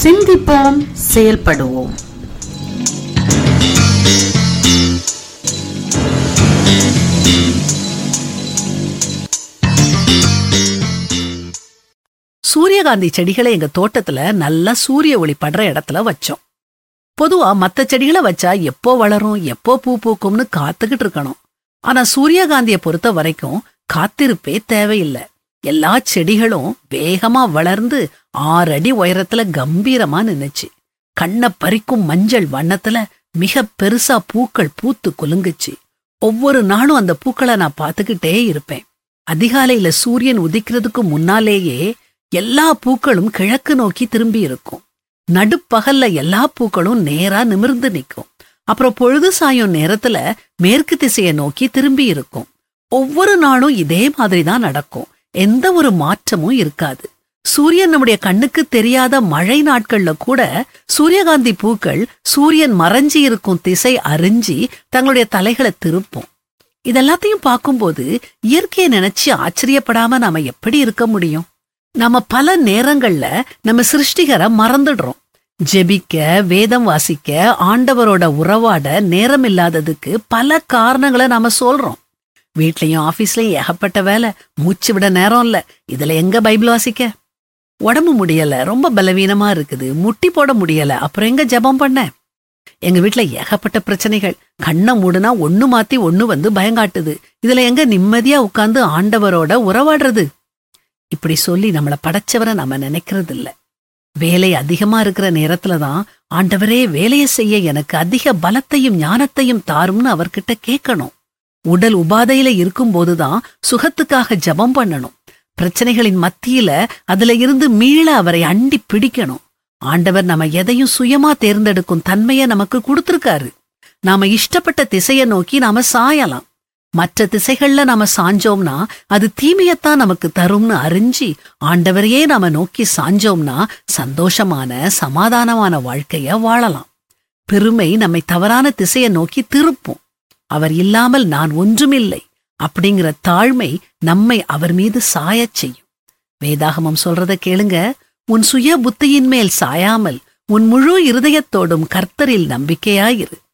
சிந்திப்போம் செயல்படுவோம் சூரியகாந்தி செடிகளை எங்க தோட்டத்துல நல்லா சூரிய ஒளி படுற இடத்துல வச்சோம் பொதுவா மத்த செடிகளை வச்சா எப்போ வளரும் எப்போ பூ பூக்கும்னு காத்துக்கிட்டு இருக்கணும் ஆனா சூரியகாந்தியை பொறுத்த வரைக்கும் காத்திருப்பே தேவையில்லை எல்லா செடிகளும் வேகமா வளர்ந்து ஆறு அடி உயரத்துல கம்பீரமா நின்னுச்சு கண்ணை பறிக்கும் மஞ்சள் வண்ணத்துல மிக பெருசா பூக்கள் பூத்து குலுங்குச்சு ஒவ்வொரு நாளும் அந்த பூக்களை நான் பார்த்துக்கிட்டே இருப்பேன் அதிகாலையில சூரியன் உதிக்கிறதுக்கு முன்னாலேயே எல்லா பூக்களும் கிழக்கு நோக்கி திரும்பி இருக்கும் நடுப்பகல்ல எல்லா பூக்களும் நேரா நிமிர்ந்து நிக்கும் அப்புறம் பொழுது சாயும் நேரத்துல மேற்கு திசையை நோக்கி திரும்பி இருக்கும் ஒவ்வொரு நாளும் இதே மாதிரி தான் நடக்கும் எந்த ஒரு மாற்றமும் இருக்காது சூரியன் நம்முடைய கண்ணுக்கு தெரியாத மழை நாட்கள்ல கூட சூரியகாந்தி பூக்கள் சூரியன் மறைஞ்சி இருக்கும் திசை அறிஞ்சி தங்களுடைய தலைகளை திருப்பும் இதெல்லாத்தையும் பார்க்கும்போது இயற்கையை நினைச்சு ஆச்சரியப்படாம நாம எப்படி இருக்க முடியும் நாம பல நேரங்கள்ல நம்ம சிருஷ்டிகரை மறந்துடுறோம் ஜெபிக்க வேதம் வாசிக்க ஆண்டவரோட உறவாட நேரம் இல்லாததுக்கு பல காரணங்களை நாம சொல்றோம் வீட்லயும் ஆபீஸ்லயும் ஏகப்பட்ட வேலை மூச்சு விட நேரம் இல்ல இதுல எங்க பைபிள் வாசிக்க உடம்பு முடியல ரொம்ப பலவீனமா இருக்குது முட்டி போட முடியல அப்புறம் எங்க ஜெபம் பண்ண எங்க வீட்ல ஏகப்பட்ட பிரச்சனைகள் கண்ணை மூடுனா ஒண்ணு மாத்தி ஒண்ணு வந்து பயங்காட்டுது இதுல எங்க நிம்மதியா உட்கார்ந்து ஆண்டவரோட உறவாடுறது இப்படி சொல்லி நம்மள படைச்சவரை நம்ம நினைக்கிறது இல்ல வேலை அதிகமா இருக்கிற நேரத்துல தான் ஆண்டவரே வேலையை செய்ய எனக்கு அதிக பலத்தையும் ஞானத்தையும் தாரும்னு அவர்கிட்ட கேட்கணும் உடல் உபாதையில இருக்கும்போதுதான் சுகத்துக்காக ஜெபம் பண்ணணும் பிரச்சனைகளின் மத்தியில அதுல இருந்து மீள அவரை அண்டி பிடிக்கணும் ஆண்டவர் நம்ம எதையும் சுயமா தேர்ந்தெடுக்கும் தன்மைய நமக்கு கொடுத்திருக்காரு நாம இஷ்டப்பட்ட திசைய நோக்கி நாம சாயலாம் மற்ற திசைகள்ல நாம சாஞ்சோம்னா அது தீமையத்தான் நமக்கு தரும்னு அறிஞ்சி ஆண்டவரையே நாம நோக்கி சாஞ்சோம்னா சந்தோஷமான சமாதானமான வாழ்க்கைய வாழலாம் பெருமை நம்மை தவறான திசையை நோக்கி திருப்பும் அவர் இல்லாமல் நான் ஒன்றுமில்லை அப்படிங்கிற தாழ்மை நம்மை அவர் மீது சாயச் செய்யும் வேதாகமம் சொல்றத கேளுங்க உன் சுய புத்தியின் மேல் சாயாமல் உன் முழு இருதயத்தோடும் கர்த்தரில் நம்பிக்கையாயிரு